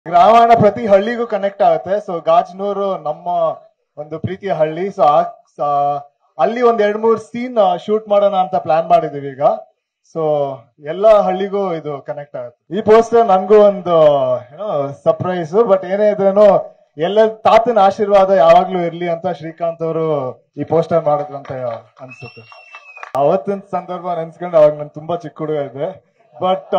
ರಾಮಾಯಣ ಪ್ರತಿ ಹಳ್ಳಿಗೂ ಕನೆಕ್ಟ್ ಆಗುತ್ತೆ ಸೊ ಗಾಜನೂರು ನಮ್ಮ ಒಂದು ಪ್ರೀತಿಯ ಹಳ್ಳಿ ಸೊ ಅಲ್ಲಿ ಒಂದ್ ಎರಡ್ ಮೂರ್ ಸೀನ್ ಶೂಟ್ ಮಾಡೋಣ ಅಂತ ಪ್ಲಾನ್ ಮಾಡಿದೀವಿ ಈಗ ಸೊ ಎಲ್ಲಾ ಹಳ್ಳಿಗೂ ಇದು ಕನೆಕ್ಟ್ ಆಗುತ್ತೆ ಈ ಪೋಸ್ಟರ್ ನನ್ಗೂ ಒಂದು ಏನೋ ಸರ್ಪ್ರೈಸ್ ಬಟ್ ಏನೇ ಇದ್ರೇನು ಎಲ್ಲ ತಾತನ ಆಶೀರ್ವಾದ ಯಾವಾಗ್ಲೂ ಇರ್ಲಿ ಅಂತ ಶ್ರೀಕಾಂತ್ ಅವರು ಈ ಪೋಸ್ಟರ್ ಮಾಡಿದ್ರು ಅಂತ ಅನ್ಸುತ್ತೆ ಅವತ್ತಿನ ಸಂದರ್ಭ ನೆನ್ಸ್ಕೊಂಡು ಅವಾಗ ನಾನು ತುಂಬಾ ಚಿಕ್ಕ ಹುಡುಗ ಇದ್ದೆ ಬಟ್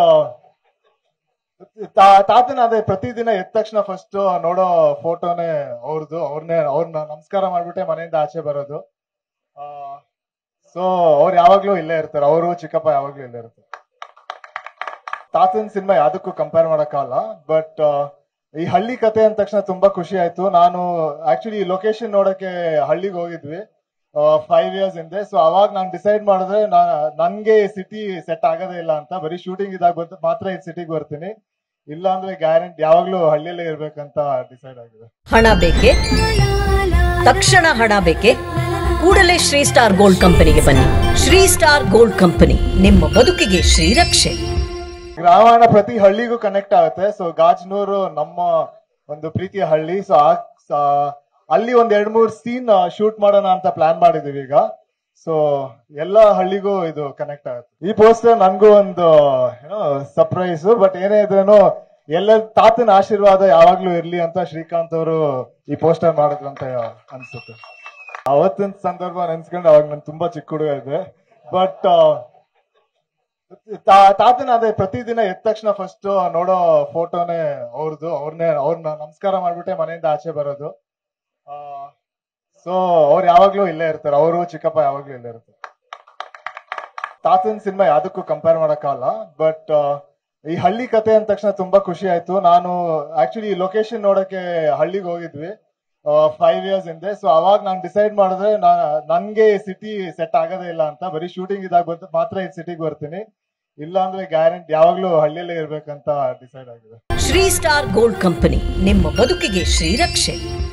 ತಾತನ ಅದೇ ಪ್ರತಿದಿನ ಎದ್ದ ತಕ್ಷಣ ಫಸ್ಟ್ ನೋಡೋ ಫೋಟೋನೇ ಅವ್ರದ್ದು ಅವ್ರನ್ನೇ ಅವ್ರನ್ನ ನಮಸ್ಕಾರ ಮಾಡ್ಬಿಟ್ಟೆ ಮನೆಯಿಂದ ಆಚೆ ಬರೋದು ಸೊ ಅವ್ರು ಯಾವಾಗ್ಲೂ ಇಲ್ಲೇ ಇರ್ತಾರೆ ಅವರು ಚಿಕ್ಕಪ್ಪ ಯಾವಾಗ್ಲೂ ಇಲ್ಲೇ ಇರ್ತಾರೆ ತಾತನ ಸಿನಿಮಾ ಯಾವ್ದಕ್ಕೂ ಕಂಪೇರ್ ಮಾಡಕ್ಕಾಗಲ್ಲ ಬಟ್ ಈ ಹಳ್ಳಿ ಕತೆ ಅಂದ ತಕ್ಷಣ ತುಂಬಾ ಖುಷಿ ಆಯ್ತು ನಾನು ಆಕ್ಚುಲಿ ಲೊಕೇಶನ್ ನೋಡಕ್ಕೆ ಹಳ್ಳಿಗೆ ಹೋಗಿದ್ವಿ ಫೈವ್ ಇಯರ್ಸ್ ಹಿಂದೆ ಸೊ ಅವಾಗ ನಾನು ಡಿಸೈಡ್ ಮಾಡಿದ್ರೆ ನನ್ಗೆ ಸಿಟಿ ಸೆಟ್ ಆಗೋದೇ ಇಲ್ಲ ಅಂತ ಬರೀ ಶೂಟಿಂಗ್ ಇದಾಗ ಬಂತ ಮಾತ್ರ ಈ ಸಿಟಿಗೆ ಬರ್ತೀನಿ ಇಲ್ಲ ಅಂದ್ರೆ ಗ್ಯಾರಂಟಿ ಯಾವಾಗ್ಲೂ ಹಳ್ಳಿಯಲ್ಲೇ ಇರ್ಬೇಕಂತ ಡಿಸೈಡ್ ಆಗಿದೆ ಹಣ ಬೇಕೆ ತಕ್ಷಣ ಹಣ ಬೇಕೆ ಕೂಡಲೇ ಶ್ರೀ ಸ್ಟಾರ್ ಗೋಲ್ಡ್ ಕಂಪನಿಗೆ ಬನ್ನಿ ಶ್ರೀ ಸ್ಟಾರ್ ಗೋಲ್ಡ್ ಕಂಪನಿ ನಿಮ್ಮ ಬದುಕಿಗೆ ಶ್ರೀರಕ್ಷೆ ರಾಮಾಯಣ ಪ್ರತಿ ಹಳ್ಳಿಗೂ ಕನೆಕ್ಟ್ ಆಗುತ್ತೆ ಸೊ ಗಾಜನೂರು ನಮ್ಮ ಒಂದು ಪ್ರೀತಿಯ ಹಳ್ಳಿ ಸೊ ಅಲ್ಲಿ ಒಂದ್ ಎರಡ್ ಮೂರ್ ಸೀನ್ ಶೂಟ್ ಮಾಡೋಣ ಅಂತ ಪ್ಲಾನ್ ಮಾಡಿದೀವಿ ಈಗ ಸೊ ಎಲ್ಲಾ ಹಳ್ಳಿಗೂ ಇದು ಕನೆಕ್ಟ್ ಆಗುತ್ತೆ ಈ ಪೋಸ್ಟರ್ ನನ್ಗೂ ಒಂದು ಏನೋ ಸರ್ಪ್ರೈಸ್ ಬಟ್ ಏನೇ ಇದ್ರೇನು ಎಲ್ಲ ತಾತನ ಆಶೀರ್ವಾದ ಯಾವಾಗ್ಲೂ ಇರ್ಲಿ ಅಂತ ಶ್ರೀಕಾಂತ್ ಅವರು ಈ ಪೋಸ್ಟರ್ ಮಾಡಿದ್ರು ಅಂತ ಅನ್ಸುತ್ತೆ ಅವತ್ತಿನ ಸಂದರ್ಭ ನೆನ್ಸ್ಕೊಂಡು ಅವಾಗ ನಾನು ತುಂಬಾ ಚಿಕ್ಕ ಹುಡುಗ ಇದ್ದೆ ಬಟ್ ತಾತನ ಅದೇ ಪ್ರತಿದಿನ ಎದ್ದ ತಕ್ಷಣ ಫಸ್ಟ್ ನೋಡೋ ಫೋಟೋನೇ ಅವ್ರದ್ದು ಅವ್ರನ್ನೇ ಅವ್ರನ್ನ ನಮಸ್ಕಾರ ಮಾಡ್ಬಿಟ್ಟೆ ಮನೆಯಿಂದ ಆಚೆ ಬರೋದು ಸೊ ಅವ್ರು ಯಾವಾಗ್ಲೂ ಇಲ್ಲೇ ಇರ್ತಾರೆ ಅವರು ಚಿಕ್ಕಪ್ಪ ಯಾವಾಗ್ಲೂ ಇಲ್ಲೇ ಇರ್ತಾರೆ ತಾತನ ಸಿನಿಮಾ ಯಾವ್ದಕ್ಕೂ ಕಂಪೇರ್ ಮಾಡಕ್ಕಾಗಲ್ಲ ಬಟ್ ಈ ಹಳ್ಳಿ ಕತೆ ಅಂದ ತಕ್ಷಣ ತುಂಬಾ ಖುಷಿ ಆಯ್ತು ನಾನು ಆಕ್ಚುಲಿ ಲೊಕೇಶನ್ ನೋಡಕ್ಕೆ ಹಳ್ಳಿಗೆ ಹೋಗಿದ್ವಿ ಫೈವ್ ಇಯರ್ಸ್ ಹಿಂದೆ ಸೊ ಅವಾಗ ನಾನು ಡಿಸೈಡ್ ಮಾಡಿದ್ರೆ ನನ್ಗೆ ಸಿಟಿ ಸೆಟ್ ಆಗೋದೇ ಇಲ್ಲ ಅಂತ ಬರೀ ಶೂಟಿಂಗ್ ಇದಾಗ ಬಂತ ಮಾತ್ರ ಈ ಸಿಟಿಗೆ ಬರ್ತೀನಿ ಇಲ್ಲ ಅಂದ್ರೆ ಗ್ಯಾರಂಟಿ ಯಾವಾಗ್ಲೂ ಹಳ್ಳಿಯಲ್ಲೇ ಇರ್ಬೇಕಂತ ಡಿಸೈಡ್ ಆಗಿದೆ ಶ್ರೀ ಸ್ಟಾರ್ ಗೋಲ್ಡ್ ಕಂಪನಿ ನಿಮ್ಮ ಬದುಕಿಗೆ ಶ್ರೀರಕ್ಷೆ